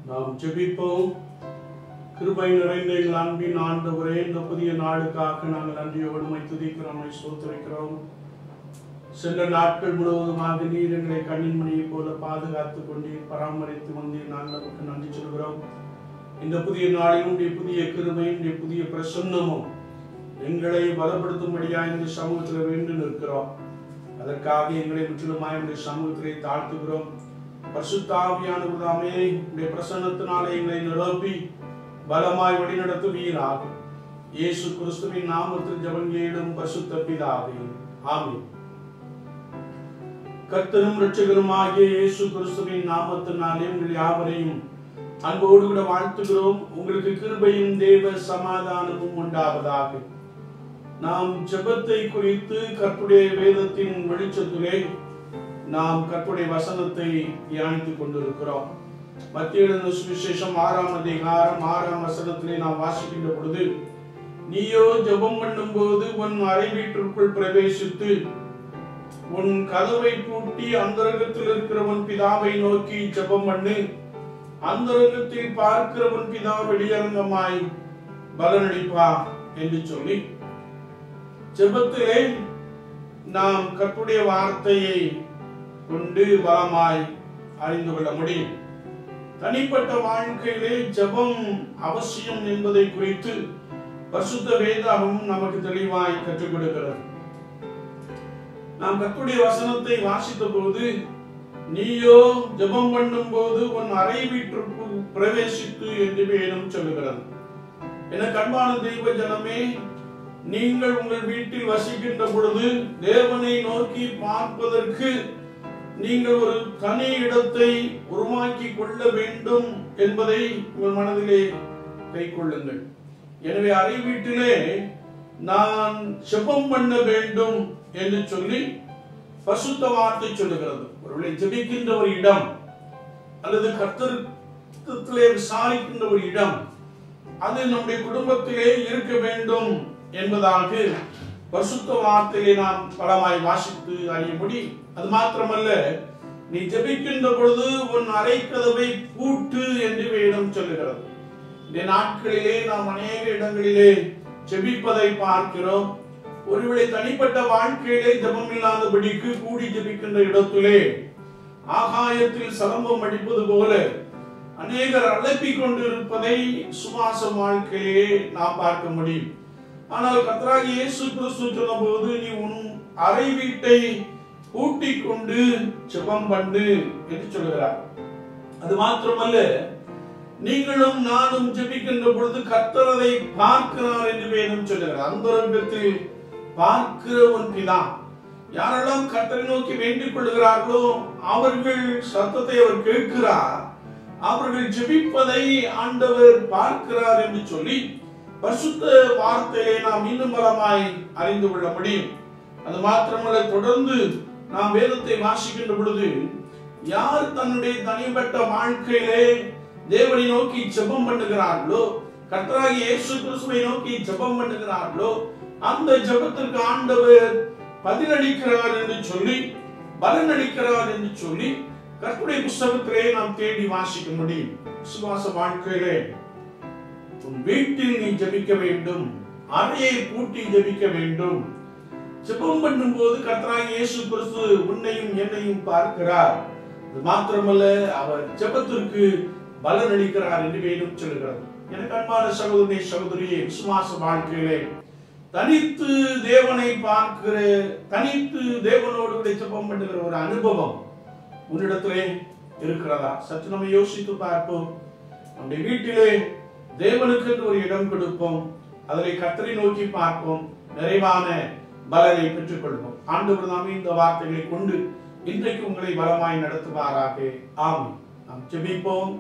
நாம் ஜெபிப்போம் கிருபை நிறைந்த எங்கள் அன்பின் ஆண்டவரே இந்த புதிய நாளுக்காக நாங்கள் நன்றியோடு உம்மை துதிக்கிறோம் உம்மை ஸ்தோத்திரிக்கிறோம் சென்ற நாட்கள் முழுவதுமாக நீர் எங்களை கண்ணின் மணியைப் போல பாதுகாத்துக் கொண்டீர் பராமரித்து வந்தீர் நாங்கள் நமக்கு நன்றி சொல்கிறோம் இந்த புதிய நாளிலும் உடைய புதிய கிருபையும் உடைய புதிய பிரசன்னமும் எங்களை பலப்படுத்தும்படியாக இந்த சமூகத்தில் வேண்டு நிற்கிறோம் அதற்காக எங்களை முற்றிலுமாய் உடைய சமூகத்திலே தாழ்த்துகிறோம் பரிசுத்தாவியானவர்தாமே உடைய பிரசன்னத்தினாலே எங்களை நிரப்பி பலமாய் வழிநடத்துவீராக இயேசு கிறிஸ்துவின் நாமத்தில் ஜெபங்கேடும் பரிசுத்த பிதாவே ஆமென் கர்த்தரும் இரட்சகருமாகிய இயேசு கிறிஸ்துவின் நாமத்தினாலே உங்கள் யாவரையும் அன்போடு கூட வாழ்த்துகிறோம் உங்களுக்கு கிருபையும் தேவ சமாதானமும் உண்டாவதாக நாம் ஜெபத்தை குறித்து கர்த்துடைய வேதத்தின் வெளிச்சத்திலே நாம் கர்த்துடைய வசனத்தை தியானித்துக் கொண்டிருக்கிறோம் மத்திய எழுதின சுவிசேஷம் ஆறாம் அதிகாரம் ஆறாம் வசனத்திலே நாம் வாசிக்கின்ற பொழுது நீயோ ஜெபம் பண்ணும்போது உன் அறை வீட்டிற்குள் பிரவேசித்து உன் கதவை பூட்டி அந்தரங்கத்தில் இருக்கிற உன் பிதாவை நோக்கி ஜெபம் பண்ணு அந்தரங்கத்தில் பார்க்கிற உன் பிதா வெளியரங்கமாய் பலனளிப்பா என்று சொல்லி ஜெபத்திலே நாம் கர்த்தருடைய வார்த்தையை கொண்டு பலமாய் அறிந்து கொள்ள முடியும் தனிப்பட்ட வாழ்க்கையிலே ஜெபம் அவசியம் என்பதை குறித்து பரிசுத்த வேதாகம் நமக்கு தெளிவாய் கற்றுக் கொடுக்கிறது நாம் கர்த்தருடைய வசனத்தை வாசித்த போது நீயோ ஜெபம் பண்ணும் போது உன் அறை வீட்டிற்குள் பிரவேசித்து என்று வேணும் சொல்லுகிறது என கண்பான தெய்வ ஜனமே நீங்கள் உங்கள் வீட்டில் வசிக்கின்ற பொழுது தேவனை நோக்கி பார்ப்பதற்கு நீங்கள் ஒரு தனி இடத்தை உருவாக்கி கொள்ள வேண்டும் என்பதை உங்கள் மனதிலே கை கொள்ளுங்கள் எனவே அறை வீட்டிலே நான் செபம் பண்ண வேண்டும் என்று சொல்லி பசுத்த வார்த்தை சொல்லுகிறது ஒருவேளை ஜெபிக்கின்ற ஒரு இடம் அல்லது கர்த்தத்திலே விசாரிக்கின்ற ஒரு இடம் அது நம்முடைய குடும்பத்திலே இருக்க வேண்டும் என்பதாக பரிசுத்த வார்த்தையை நாம் பலமாய் வாசித்து அறியும்படி அது மாத்திரமல்ல நீ ஜெபிக்கின்ற பொழுது உன் அறைக்கதவை பூட்டு என்று வேதம் சொல்லுகிறது இந்த நாட்களிலே நாம் அநேக இடங்களிலே ஜெபிப்பதை பார்க்கிறோம் ஒருவேளை தனிப்பட்ட வாழ்க்கையிலே ஜெபம் இல்லாதபடிக்கு கூடி ஜெபிக்கின்ற இடத்திலே ஆகாயத்தில் சலம்பம் அடிப்பது போல அநேகர் அழைப்பிக் கொண்டிருப்பதை சுவாச வாழ்க்கையிலே நாம் பார்க்க முடியும் ஆனால் கத்ராகி இயேசு கிறிஸ்து சொன்னபோது நீ உன் அறை வீட்டை கூட்டிக் கொண்டு ஜெபம் பண்ணு என்று சொல்கிறார் அது மாத்திரமல்ல நீங்களும் நானும் ஜெபிக்கின்ற பொழுது கர்த்தரதை பார்க்கிறார் என்று வேணும் சொல்லுகிறார் அந்தரங்கத்தில் பார்க்கிற உன் பிதா யாரெல்லாம் கர்த்தரை நோக்கி வேண்டிக் கொள்கிறார்களோ அவர்கள் சத்தத்தை அவர் கேட்கிறார் அவர்கள் ஜெபிப்பதை ஆண்டவர் பார்க்கிறார் என்று சொல்லி பரிசுத்த வார்த்தையை நாம் இன்னும் பலமாய் அறிந்து கொள்ள முடியும் அது மாத்திரமல்ல தொடர்ந்து நாம் வேதத்தை வாசிக்கின்ற பொழுது யார் தன்னுடைய தனிப்பட்ட வாழ்க்கையிலே தேவனை நோக்கி ஜெபம் பண்ணுகிறார்களோ கர்த்தராகி இயேசு கிறிஸ்துவை நோக்கி ஜெபம் பண்ணுகிறார்களோ அந்த ஜெபத்திற்கு ஆண்டவர் பதிலளிக்கிறார் என்று சொல்லி பலனளிக்கிறார் என்று சொல்லி கர்த்தருடைய புஸ்தகத்திலே நாம் தேடி வாசிக்க முடியும் விசுவாச வாழ்க்கையிலே உன் வீட்டில் நீ ஜெபிக்க வேண்டும் அறையை பூட்டி ஜெபிக்க வேண்டும் ஜெபம் பண்ணும்போது கர்த்தராகி இயேசு கிறிஸ்து உன்னையும் என்னையும் பார்க்கிறார் அது மாத்திரமல்ல அவர் ஜெபத்திற்கு பலன் அளிக்கிறார் என்று வேணும் சொல்லுகிறது எனக்கு அன்பான சகோதரி சகோதரியே விசுவாச வாழ்க்கையிலே தனித்து தேவனை பார்க்கிற தனித்து தேவனோடு கூட ஜெபம் பண்ணுகிற ஒரு அனுபவம் உன்னிடத்திலே இருக்கிறதா சற்று நம்ம யோசித்து பார்ப்போம் நம்முடைய வீட்டிலே தேவனுக்கு என்று ஒரு இடம் கொடுப்போம் அதனை கத்தரை நோக்கி பார்ப்போம் நிறைவான பலனை பெற்றுக் கொள்வோம் ஆண்டவர் நாமே இந்த வார்த்தைகளை கொண்டு இன்றைக்கு உங்களை பலமாய் நடத்துவாராக ஆமென் நாம் ஜெபிப்போம்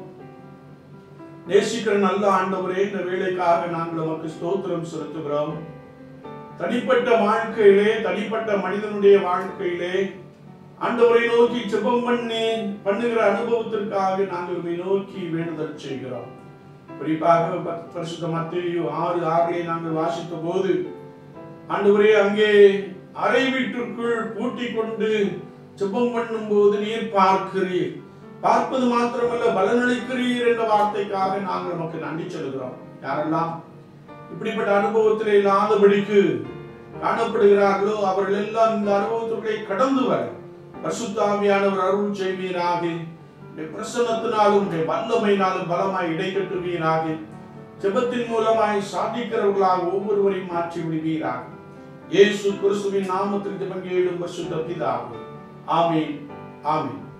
நேசிக்கிற நல்ல ஆண்டவரே இந்த வேலைக்காக நாங்கள் உமக்கு ஸ்தோத்திரம் செலுத்துகிறோம் தனிப்பட்ட வாழ்க்கையிலே தனிப்பட்ட மனிதனுடைய வாழ்க்கையிலே ஆண்டவரை நோக்கி ஜெபம் பண்ணி பண்ணுகிற அனுபவத்திற்காக நாங்கள் உம்மை நோக்கி வேண்டுதல் செய்கிறோம் குறிப்பாக ப- பரிசுத்த மத்தேயு ஆறு ஆறிலே நாங்கள் வாசித்த போது ஆண்டவரே அங்கே அறை வீட்டிற்குள் பூட்டிக் கொண்டு ஜெபம் பண்ணும்போது நீர் பார்க்கிறீர் பார்ப்பது மாத்திரமல்ல பலனளிக்கிறீர் என்ற வார்த்தைக்காக நாங்கள் நமக்கு நன்றி சொல்கிறோம் யாரெல்லாம் இப்படிப்பட்ட அனுபவத்தில் இல்லாதபடிக்கு காணப்படுகிறார்களோ அவர்கள் எல்லாம் இந்த அனுபவத்துக்குள்ளே கடந்து வர பரிசுத்தாவியானவர் அருள் செய்வீராக உம்முடைய பிரசன்னத்தினாலும் உம்முடைய வல்லமையினாலும் பலமாய் இடைக்கட்டுவீராக ஜெபத்தின் மூலமாய் சாதிக்கிறவர்களாக ஒவ்வொருவரையும் மாற்றி விடுவீராக இயேசு கிறிஸ்துவின் நாமத்தில் ஜெபம் கேளும் பரிசுத்த பிதாவே ஆமென் ஆமென்